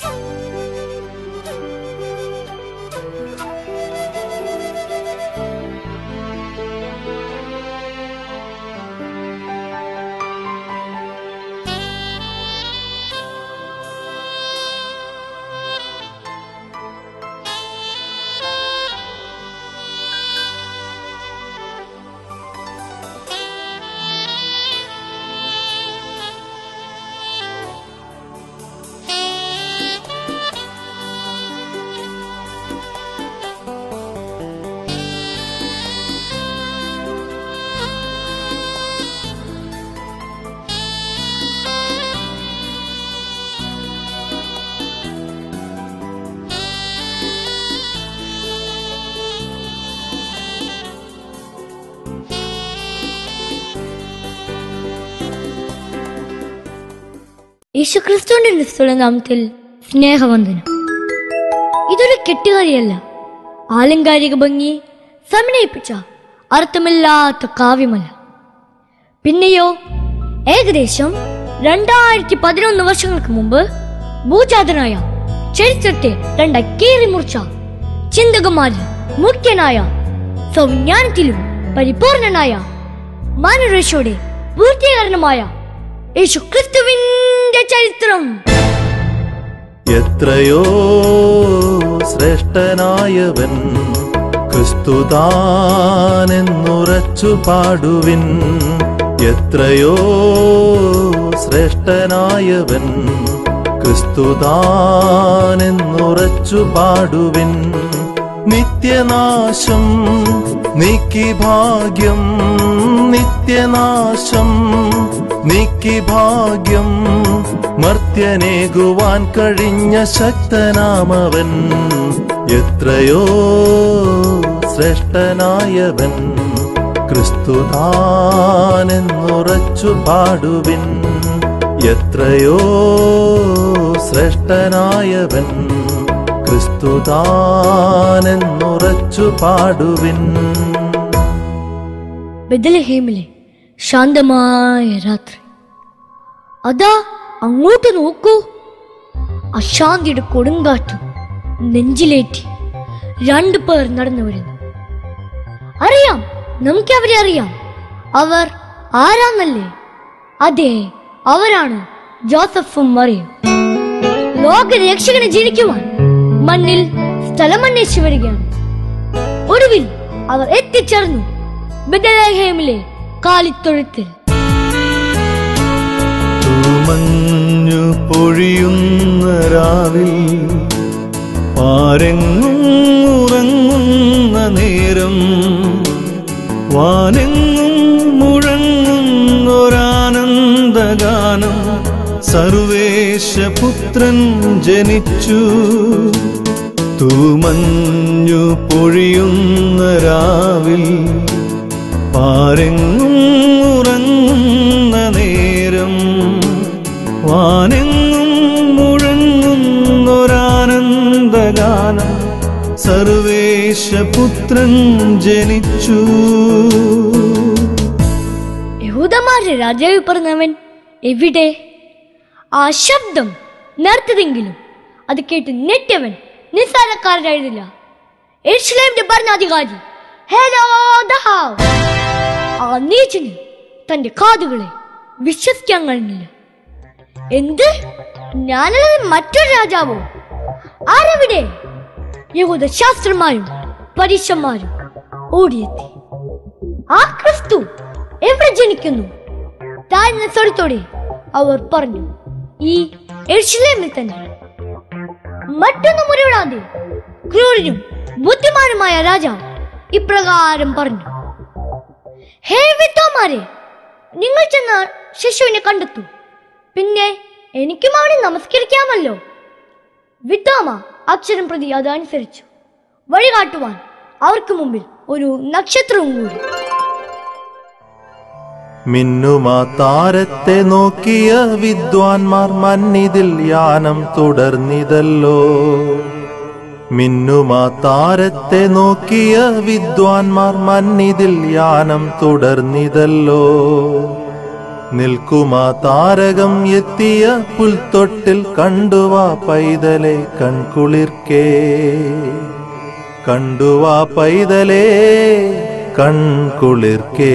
യേശുക്രിസ്തുവിന്റെ നിസ്തുല നാമത്തിൽ സ്നേഹവന്ദനം ഇതൊരു കെട്ടുകഥയല്ല ആലങ്കാരിക ഭംഗി സമന്വയിപ്പിച്ച അർത്ഥമില്ലാത്ത കാവ്യമല്ല പിന്നെയോ ഏകദേശം രണ്ടായിരത്തി പതിനൊന്ന് വർഷങ്ങൾക്ക് മുമ്പ് ഭൂജാതനായ ചരിത്രത്തെ രണ്ടായി കീറി മുറിച്ച ചിന്തകന്മാരിൽ മുഖ്യനായ സൗജ്ഞാനത്തിലും പരിപൂർണനായ മാനുരക്ഷയുടെ പൂർത്തീകരണമായ യേശു ക്രിസ്തുവിന്റെ ചരിത്രം എത്രയോ ശ്രേഷ്ഠനായവൻ ക്രിസ്തുതാനെന്നുറച്ചു പാടുവിൻ എത്രയോ ശ്രേഷ്ഠനായവൻ ക്രിസ്തുതാനെന്നുറച്ചു പാടുവിൻ നിത്യനാശം നീക്കി ഭാഗ്യം നിത്യനാശം നീക്കി ഭാഗ്യം മർത്യനേകുവാൻ കഴിഞ്ഞ ശക്തനാമവൻ എത്രയോ ശ്രേഷ്ഠനായവൻ ക്രിസ്തുതാനെന്നുറച്ചു പാടുവിൻ എത്രയോ ശ്രേഷ്ഠനായവൻ ക്രിസ്തുതാനെന്നുറച്ചു പാടുവിൻ ബദലഹേമിലെ ശാന്തമായ രാത്രി അതാ അങ്ങോട്ട് നോക്കൂ അശാന്തിയുടെ കൊടുങ്കാറ്റും നെഞ്ചിലേറ്റി രണ്ടു പേർ നടന്നു വരുന്നു അറിയാം നമുക്ക് അവരെ അറിയാം അവർ ആരാന്നല്ലേ അതെ അവരാണ് ജോസഫും മറിയും ലോകരക്ഷകനെ ജനിക്കുവാൻ മണ്ണിൽ സ്ഥലമന്വേഷിച്ചു വരികയാണ് ഒടുവിൽ അവർ എത്തിച്ചേർന്നു ബദലഹേമിലെ കാലിത്തൊഴുത്തിൽ തൂമഞ്ഞു പൊഴിയുന്ന രാവിൽ പാരെങ്ങും ഉറങ്ങുന്ന നേരം വാനെങ്ങും മുഴങ്ങുന്നൊരാനന്ദഗാനം സർവേശപുത്രൻ ജനിച്ചു തൂമഞ്ഞു പൊഴിയുന്ന രാവിൽ പാരെങ്ങും ഉറങ്ങുന്ന നേരം വാനെങ്ങും മുഴങ്ങുന്നൊരാനന്ദഗാനം സർവേശപുത്രൻ ജനിച്ചു യഹൂദന്മാരുടെ രാജാവ് പറഞ്ഞവൻ എവിടെ ആ ശബ്ദം നേർത്തതെങ്കിലും അത് കേട്ട് ഞെട്ടിയവൻ നിസ്സാരക്കാരനായിരുന്നില്ല എരുശലേമിന്റെ ഭരണാധികാരി ഹെരോദാവ്. ആ നീചന് തന്റെ കാതുകളെ വിശ്വസിക്കാൻ കഴിഞ്ഞില്ല എന്ത് ഞാനത് മറ്റൊരു രാജാവോ ആരെവിടെ യഹൂദ ശാസ്ത്രന്മാരും പരീക്ഷന്മാരും ഓടിയെത്തി ആ ക്രിസ്തു എവിടെ ജനിക്കുന്നു താഴ്ന്ന സ്വരത്തോടെ അവർ പറഞ്ഞു ഈ എർശിലേമിൽ തന്നെ മറ്റൊന്നും മുറിവിടാതെ ക്രൂരനും ബുദ്ധിമാനുമായ രാജാവ് ഇപ്രകാരം പറഞ്ഞു ഹേ വിദ്വാന്മാരെ നിങ്ങൾ ചെന്ന് ശിശുവിനെ കണ്ടെത്തൂ പിന്നെ എനിക്കും അവനെ നമസ്കരിക്കാമല്ലോ വിദ്വാമ അക്ഷരം പ്രതി അതനുസരിച്ചു വഴികാട്ടുവാൻ അവർക്ക് മുമ്പിൽ ഒരു നക്ഷത്രവും കൂടി മിന്നുമാ താരത്തെ നോക്കിയ വിദ്വാൻമാർ മന്നിതിൽ യാനം തുടർന്നിതല്ലോ മിന്നുമാ താരത്തെ നോക്കിയ വിദ്വാൻമാർ മന്നിതിൽ യാനം തുടർന്നിതല്ലോ നിൽക്കുമാ താരകം എത്തിയ പുൽത്തൊട്ടിൽ കണ്ടുവാ പൈതലെ കൺകുളിർക്കേ കണ്ടുവാ പൈതലേ കൺകുളിർക്കേ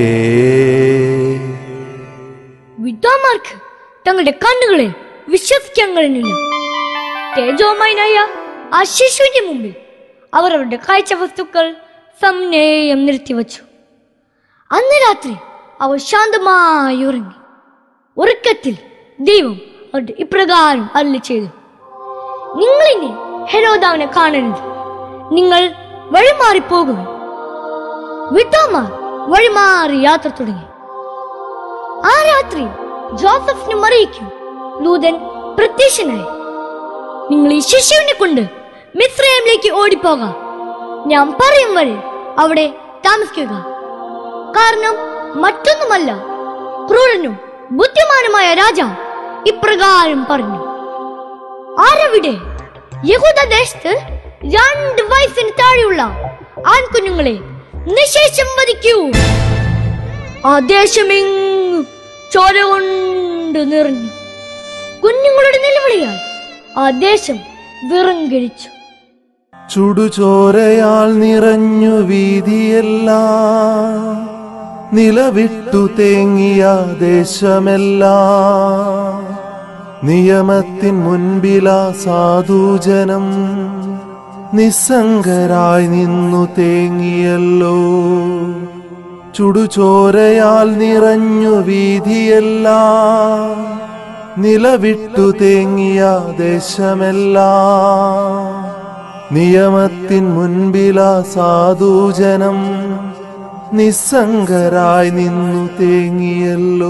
വിദ്വാന്മാർക്ക് തങ്ങളുടെ കണ്ണുകളെ വിശ്വസിക്കാൻ കഴിഞ്ഞില്ല തേജോമയനായ ആ ശിശുവിന്റെ മുമ്പിൽ അവർ അവരുടെ കാഴ്ച വസ്തുക്കൾ സമന്വയം നിർത്തിവച്ചു അന്ന് രാത്രി അവർ ശാന്തമായി ഉറങ്ങി ഉറക്കത്തിൽ ദൈവം അവരുടെ ഇപ്രകാരം അരുളി ചെയ്തു നിങ്ങൾ ഇനി ഹെരോദാവിനെ കാണരുത് നിങ്ങൾ വഴിമാറിപ്പോകുക വിദ്വാന്മാർ വഴിമാറി യാത്ര തുടങ്ങി ആ രാത്രി ജോസഫിനും അറിയിക്കും ലൂതൻ പ്രത്യക്ഷനായി നിങ്ങൾ ഈ ശിശുവിനെ കൊണ്ട് മിസ്രൈമിലേക്ക് ഓടിപ്പോകാം ഞാൻ പറയും വരെ അവിടെ താമസിക്കുക കാരണം മറ്റൊന്നുമല്ല ക്രൂരനും ബുദ്ധിമാനുമായ രാജാവ് ഇപ്രകാരം പറഞ്ഞു ആരവിടെ യഹൂദ ദേശത്ത് രണ്ട് വയസ്സിന് താഴെയുള്ള ആൺകുഞ്ഞുങ്ങളെ നിശേഷം വധിക്കൂ ആ ദേശമെങ്ങും ചോര കൊണ്ട് നിറഞ്ഞു കുഞ്ഞുങ്ങളുടെ നിലവിളിയാൽ ആ ദേശം വിറങ്കടിച്ചു ചുടുചോരയാൽ നിറഞ്ഞു വീതിയെല്ലാം നിലവിട്ടു തേങ്ങിയ ദേശമെല്ലാം നിയമത്തിൻ മുൻപിലാ സാധുജനം നിസ്സംഗരായി നിന്നു തേങ്ങിയല്ലോ ചുടുചോരയാൽ നിറഞ്ഞു വീതിയെല്ലാം നിലവിട്ടു തേങ്ങിയ ദേശമെല്ലാം നിയമത്തിൻ മുൻപിലാ സാധുജനം നിസ്സംഗരായി നിന്നു തേങ്ങിയല്ലോ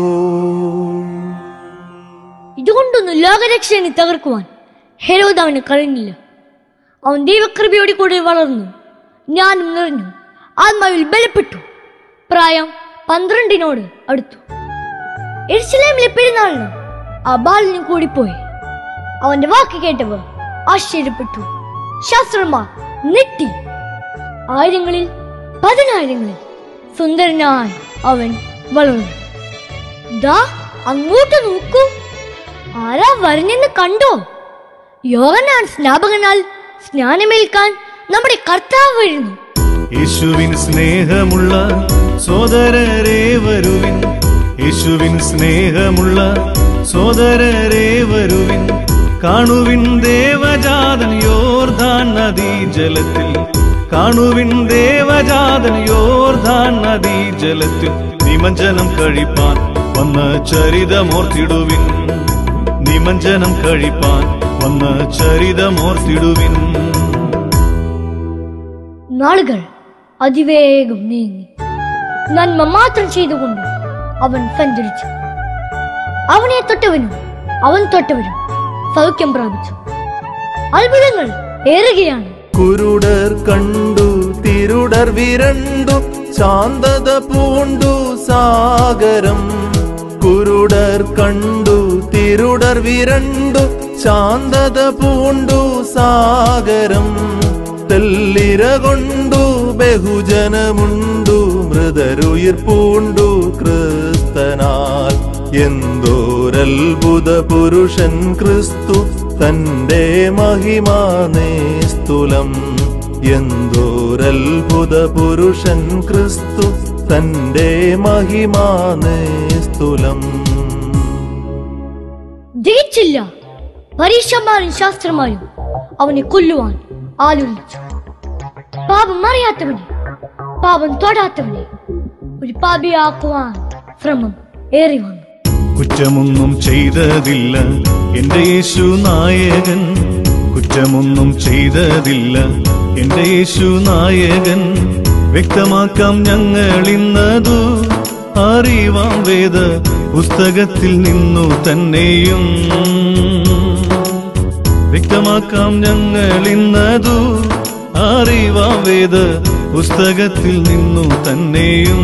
ഇതുകൊണ്ടൊന്നും ലോകരക്ഷനെ തകർക്കുവാൻ ഹെരോദ് അവന് കഴിഞ്ഞില്ല അവൻ ദൈവകൃപയോടെ കൂടെ വളർന്നു ഞാനും നിറഞ്ഞു ആത്മാവിൽ ബലപ്പെട്ടു പ്രായം പന്ത്രണ്ടിനോട് അടുത്തു എരിശിലേമിലെ പെരുന്നാളിന് ആ ബാലിന് കൂടിപ്പോയി അവന്റെ വാക്ക് കേട്ടവർ ആശ്ചര്യപ്പെട്ടു ശാസ്ത്രന്മാർ നെട്ടി ആയിരങ്ങളിൽ പതിനായിരങ്ങളിൽ സുന്ദരനായി അവൻ വളർന്നു ദാ അങ്ങോട്ട് നോക്കൂ ആരാ വരുന്നെന്ന് കണ്ടോ യോഹനാൻ സ്നാപകനാൽ സ്നാനമേൽക്കാൻ നമ്മുടെ കർത്താവ് വരുന്നു യേശുവിൻ സ്നേഹമുള്ള സോദരരെ വരുവിൻ യേശുവിൻ സ്നേഹമുള്ള സോദരരെ വരുവിൻ കാണുവിൻ ദേവജാതൻ യോർധാൻ നദീ ജലത്തിൽ കാണുവിൻ ദേവജാതൻ യോർധാൻ നദീ ജലത്തിൽ നിമഞ്ജനം കഴിപ്പാൻ വന്ന ചരിതമോർത്തിടുവിൻ നിമഞ്ജനം കഴിപ്പാൻ വന്ന ചരിതമോർത്തിടുവിൻ നാളുകൾ അതിവേഗം നീങ്ങി നന്മ മാത്രം ചെയ്തുകൊണ്ട് അവൻ സഞ്ചരിച്ചു അവനെ തൊട്ടവനും അവൻ തൊട്ടവരും സൗഖ്യം പ്രാപിച്ചു അത്ഭുതങ്ങൾ ഏറുകയാണ് കുരുടർ കണ്ടു തിരുടർ വിരണ്ടു ശാന്തത പൂണ്ടു സാഗരം കുരുടർ കണ്ടു തിരുടർ വിരണ്ടു ശാന്തത പൂണ്ടു സാഗരം തെല്ലിര കൊണ്ടു ബഹുജനമുണ്ടു മൃതരുയിർ പൂണ്ടു ക്രിസ്തനാൽ എന്തോരത്ഭുത പുരുഷൻ ക്രിസ്തു തന്റെ മഹിമാനേസ്തുലം എന്തോരത്ഭുത പുരുഷൻ ക്രിസ്തു തന്റെ മഹിമാനേസ്തുലം ജയിച്ചില്ല പരീക്ഷന്മാരും ശാസ്ത്രന്മാരും അവനെ കൊല്ലുവാൻ ആലോചിച്ചു പാപം അറിയാത്തവനെ പാപം തൊടാത്തവനെ ഒരു പാപിയാക്കുവാൻ ശ്രമം ഏറി വന്നു കുറ്റമൊന്നും ചെയ്തതില്ല എന്റെ യേശു നായകൻ കുറ്റമൊന്നും ചെയ്തതില്ല എന്റെ യേശു നായകൻ വ്യക്തമാക്കാം ഞങ്ങൾ ഇന്നതു അറിവാം വേദ പുസ്തകത്തിൽ നിന്നു തന്നെയും വ്യക്തമാക്കാം ഞങ്ങൾ ഇന്നതു അറിവാം വേദ പുസ്തകത്തിൽ നിന്നു തന്നെയും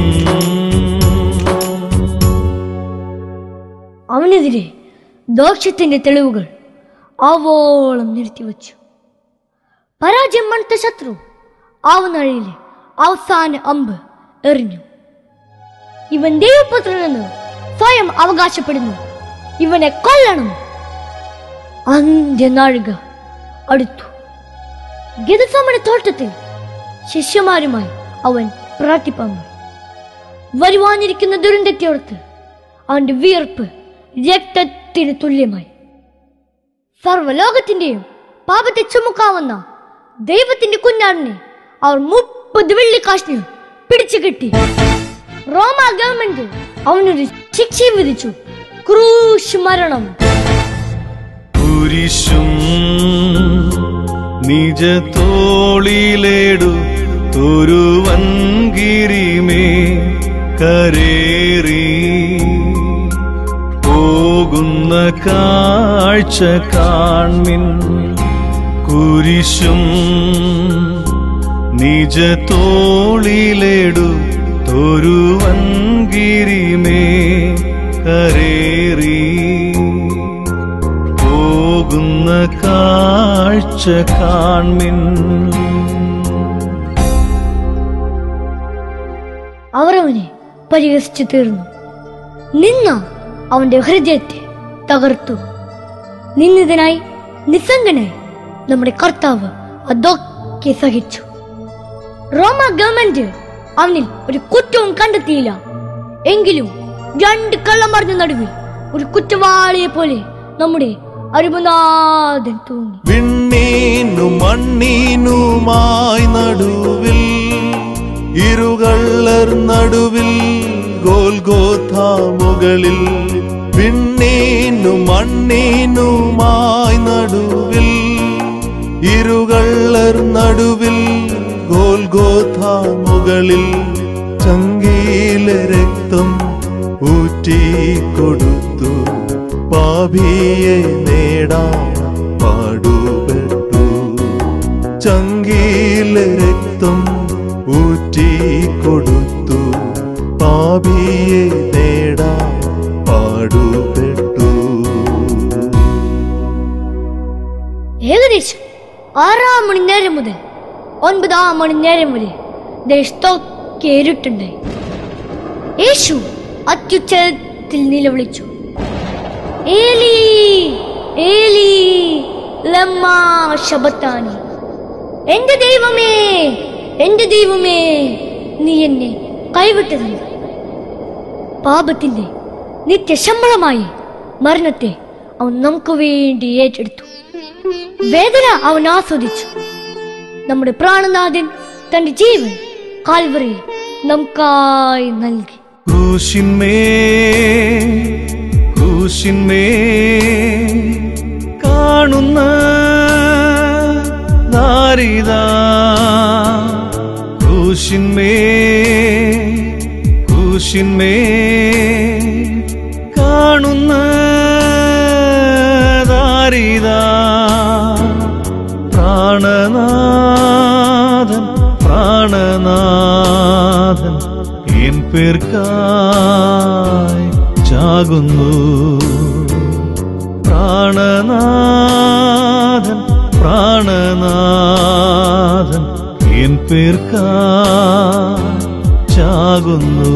അവനെതിരെ ദോഷത്തിന്റെ തെളിവുകൾ ആവോളം നിർത്തിവച്ചു പരാജയം മണത്ത ശത്രു ആവുന്നഴയിലെ അവസാന അമ്പ് എറിഞ്ഞു ഇവൻ ദൈവപുത്രനെന്ന് സ്വയം അവകാശപ്പെടുന്നു ഇവനെ കൊല്ലണം അന്ത്യനാഴിക അടുത്തു ഗതസമണ തോട്ടത്തിൽ ശിഷ്യന്മാരുമായി അവൻ പ്രാർത്ഥിപ്പാൻ പോയി. വരുവാനിരിക്കുന്ന ദുരന്തത്തെയോർത്ത് അവന്റെ വിയർപ്പ് രക്തത്തിന് തുല്യമായി സർവലോകത്തിന്റെയും പാപത്തെ ചുമക്കാവുന്ന ദൈവത്തിന്റെ കുഞ്ഞാടിനെ അവർ മുപ്പത് വെള്ളിക്കാശിന് പിടിച്ചു കെട്ടി റോമ ഗവൺമെന്റ് അവനൊരു ശിക്ഷയും വിധിച്ചു ക്രൂശ് മരണം കുരിശും നിജ തോളിലേടു തൊരുവൻകിരിമേ കരേറി പോകുന്ന കാഴ്ച കാൺമിൻ കുരിശും നിജ തോളിലേടു തൊരുവൻകിരിമേ കരേറി പോകുന്ന കാഴ്ച കാൺമിൻ അവർ അവനെ പരിഹസിച്ചു തീർന്നു നിന്ന അവന്റെ ഹൃദയത്തെ തകർത്തു നിന്നിതനായി നിസ്സംഗനായി നമ്മുടെ കർത്താവ് അതൊക്കെ സഹിച്ചു റോമ ഗവൺമെന്റ് അവനിൽ ഒരു കുറ്റവും കണ്ടെത്തിയില്ല എങ്കിലും രണ്ട് കള്ളമറിഞ്ഞ നടുവിൽ ഒരു കുറ്റവാളിയെ പോലെ നമ്മുടെ അരുമനാഥൻ തൂങ്ങി വിണ്ണീനും മണ്ണീനുമായി നടുവിൽ ഇരുകള്ളർ നടുവിൽ ഗോൽഗോഥ മുകളിൽ വിണ്ണീനും മണ്ണീനുമായി നടുവിൽ ഇരുകള്ളർ നടുവിൽ ഗോൽഗോഥ മുകളിൽ ചങ്കീലെ രക്തം ഊറ്റിക്കൊടുത്തു പാപിയെ നേടാൻ പാടുപെട്ടു ചങ്കീലെ രക്തം ഊറ്റിക്കൊടുത്തു പാപിയെ നേടാൻ പാടുപെട്ടു ഏകദേശം ആറാം മണി നേരം മുതൽ ഒൻപതാം മണി നേരം വരെ ദേശത്തൊക്കെ ഇരുട്ടുണ്ടായി യേശു അത്യുച്ചത്തിൽ നിലവിളിച്ചു ഏലി ഏലി ലമ്മാ ശബത്താനി എന്റെ ദൈവമേ എന്റെ ദൈവമേ നീ എന്നെ കൈവിട്ടതല്ല പാപത്തിന്റെ നിത്യശമ്പളമായി മരണത്തെ അവൻ നമുക്ക് വേണ്ടി ഏറ്റെടുത്തു വേദന അവൻ ആസ്വദിച്ചു നമ്മുടെ പ്രാണനാഥൻ തന്റെ ജീവൻ കാൽവറിയിൽ നമുക്കായി നൽകി ക്രൂശിന്മേ ക്രൂശിന്മേ കാണുന്ന ദാരിതാ ക്രൂശിന്മേ ക്രൂശിന്മേ കാണുന്ന ദാരിതാ പ്രാണനാഥൻ പ്രാണനാഥൻ എൻ പേർക്കായി ചാകുന്നു പ്രാണനാഥൻ പ്രാണനാഥൻ എൻ പേർക്കായി ചാകുന്നു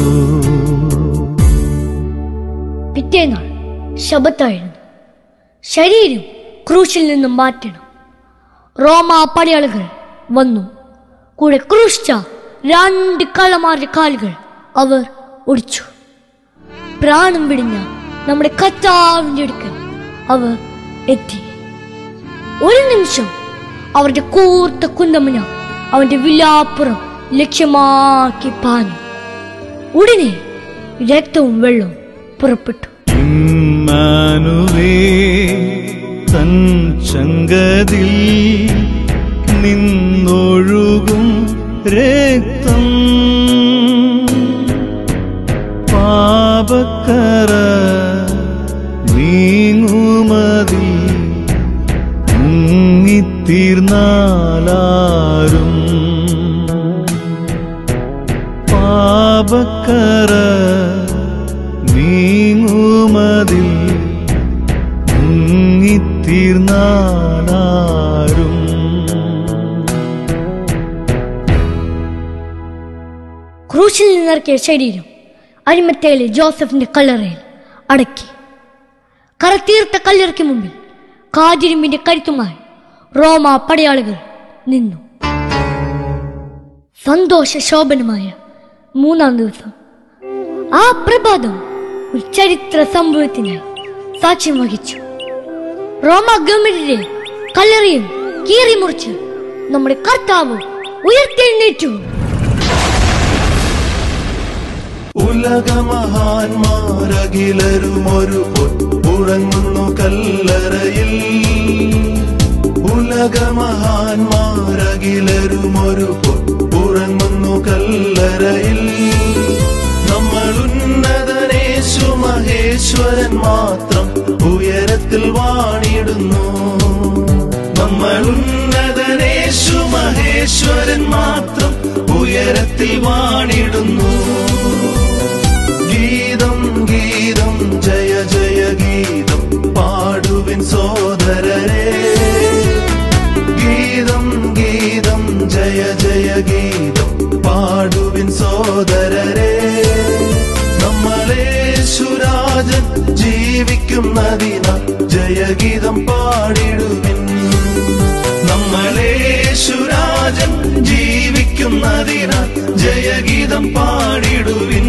പിറ്റേനാൾ ശബത്തായിരുന്നു ശരീരം ക്രൂശിൽ നിന്നും മാറ്റണം റോമ പടയാളികൾ വന്നു കൂടെ ക്രൂശിച്ച രണ്ട് കള്ളമാരുടെ കാലുകൾ അവർ ഒടിച്ചു പ്രാണം വിടിഞ്ഞ നമ്മുടെ കർത്താവിന്റെ അടുക്കൽ അവർ എത്തി ഒരു നിമിഷം അവരുടെ കൂർത്ത കുന്തമന അവന്റെ വിലാപ്പുറം ലക്ഷ്യമാക്കി പാഞ്ഞു ഉടനെ രക്തവും വെള്ളവും പുറപ്പെട്ടു ഇമ്മാനുവേ തൻ ചങ്കതിൽ നിന്നൊഴുകും രക്തം പാപക്കര നീങ്ങുമതി മുങ്ങിത്തീർന്നാലാരും പാപക്കര നീങ്ങുമതിൽ മുങ്ങിത്തീർന്നാലാരും ക്രൂശിൽ നിന്നിറക്കിയ ശരീരം അരിമത്തയിലെ ജോസഫിന്റെ കല്ലറയിൽ അടക്കി കറത്തീർത്ത കല്ലറയ്ക്ക് മുമ്പിൽ കാതിരുമ്പിന്റെ കരുത്തുമായി റോമ പടയാളികൾ നിന്നു സന്തോഷ ശോഭനമായ മൂന്നാം ദിവസം ആ പ്രഭാതം ഒരു ചരിത്ര സംഭവത്തിനായി സാക്ഷ്യം വഹിച്ചു റോമ ഗവൺമെന്റിന്റെ കല്ലറിയും കീറി മുറിച്ച് നമ്മുടെ കർത്താവ് ഉയർത്തെഴുന്നേറ്റു ഉലകമഹാന്മാരകിലരും ഒരു ഉറങ്ങുന്നു കല്ലറയിൽ ഉലകമഹാന്മാരകിലരും ഒരു ഉറങ്ങുന്നു കല്ലറയിൽ നമ്മൾ ഉന്നതനേശു മഹേശ്വരൻ മാത്രം ഉയരത്തിൽ വാണിടുന്നു നമ്മൾ ഉന്നതനേശു മഹേശ്വരൻ മാത്രം ഉയരത്തിൽ വാണിടുന്നു ഗീതം ഗീതം ജയ ജയ ഗീതം പാടുവിൻ സോദരരെ ഗീതം ഗീതം ജയ ജയ ഗീതം പാടുവിൻ സോദരരെ നമ്മളേശുരാജൻ ജീവിക്കുന്നതിന ജയഗീതം പാടിടുവിൻ നമ്മളേശുരാജൻ ജീവിക്കുന്നതിന ജയഗീതം പാടിടുവിൻ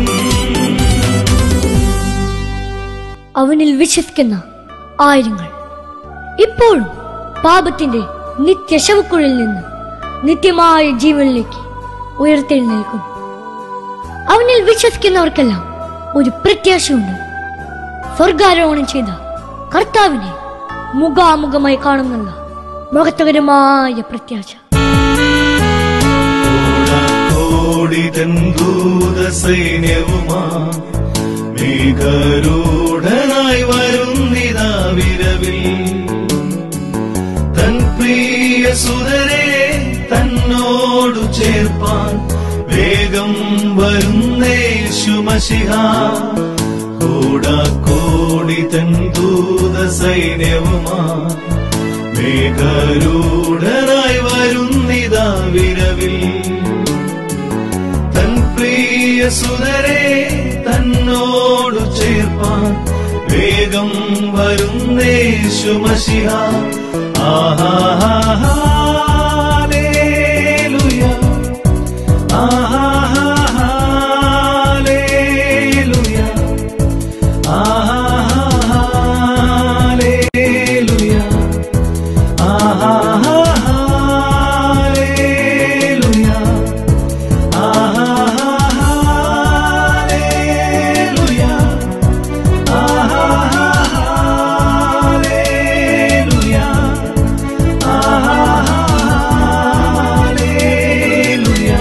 അവനിൽ വിശ്വസിക്കുന്ന ആയിരങ്ങൾ ഇപ്പോഴും പാപത്തിന്റെ നിത്യശവക്കുഴിൽ നിന്ന് നിത്യമായ ജീവനിലേക്ക് ഉയർത്തെഴുന്നേൽക്കുന്നു അവനിൽ വിശ്വസിക്കുന്നവർക്കെല്ലാം ഒരു പ്രത്യാശയുണ്ട് സ്വർഗാരോഹണം ചെയ്ത കർത്താവിനെ മുഖാമുഖമായി കാണുന്നുള്ള മഹത്വകരമായ പ്രത്യാശ കോടി തൂത സൈന്യവുമാ മേഘരൂഢനായി വരുന്നിതാ വിരവിൽ തൻ പ്രിയ സുതരെ തന്നോടു ചേർപ്പാൻ വേഗം വരുന്നേശുമശിഹ കോടാക്കോടി തൻ ദൂത സൈന്യവുമാ മേഘരൂഢനായി വരുന്നിതാ വിരവിൽ തൻ പ്രിയ സുതരെ തന്നോടു ചേർപ്പാൻ വേഗം വരുന്നേശുമശിഹ ആഹാഹാലേലുയ ആഹാഹാലേലുയ ആഹാഹാലേലുയ ആഹാഹാലേലുയ ആഹാഹാലേലുയ ആഹാഹാലേലുയ ആഹാഹാലേലുയ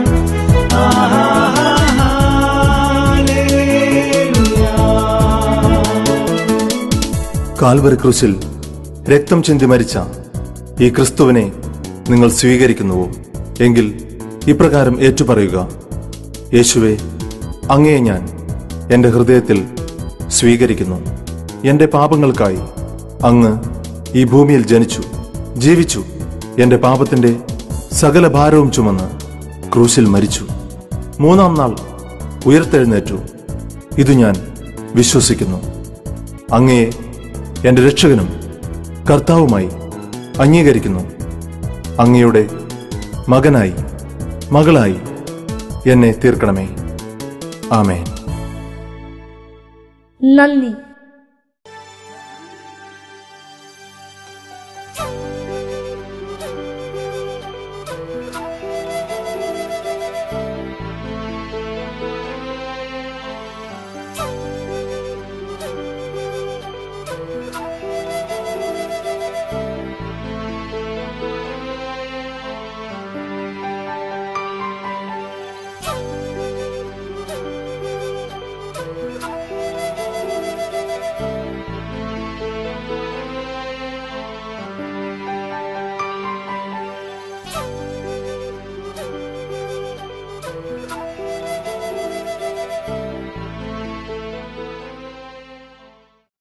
ആഹാഹാലേലുയ കാൽവറി ക്രൂശിൽ രക്തം ചിന്തി മരിച്ച ഈ ക്രിസ്തുവിനെ നിങ്ങൾ സ്വീകരിക്കുന്നുവോ എങ്കിൽ ഇപ്രകാരം ഏറ്റുപറയുക യേശുവെ അങ്ങയെ ഞാൻ എൻ്റെ ഹൃദയത്തിൽ സ്വീകരിക്കുന്നു എൻ്റെ പാപങ്ങൾക്കായി അങ്ങ് ഈ ഭൂമിയിൽ ജനിച്ചു ജീവിച്ചു എൻ്റെ പാപത്തിൻ്റെ സകല ഭാരവും ചുമന്ന് ക്രൂശിൽ മരിച്ചു മൂന്നാം നാൾ ഉയർത്തെഴുന്നേറ്റു ഇത് ഞാൻ വിശ്വസിക്കുന്നു അങ്ങയെ എൻ്റെ രക്ഷകനും കർത്താവുമായി അംഗീകരിക്കുന്നു അങ്ങയുടെ മകനായി മകളായി എന്നെ തീർക്കണമേ ആമേൻ നന്ദി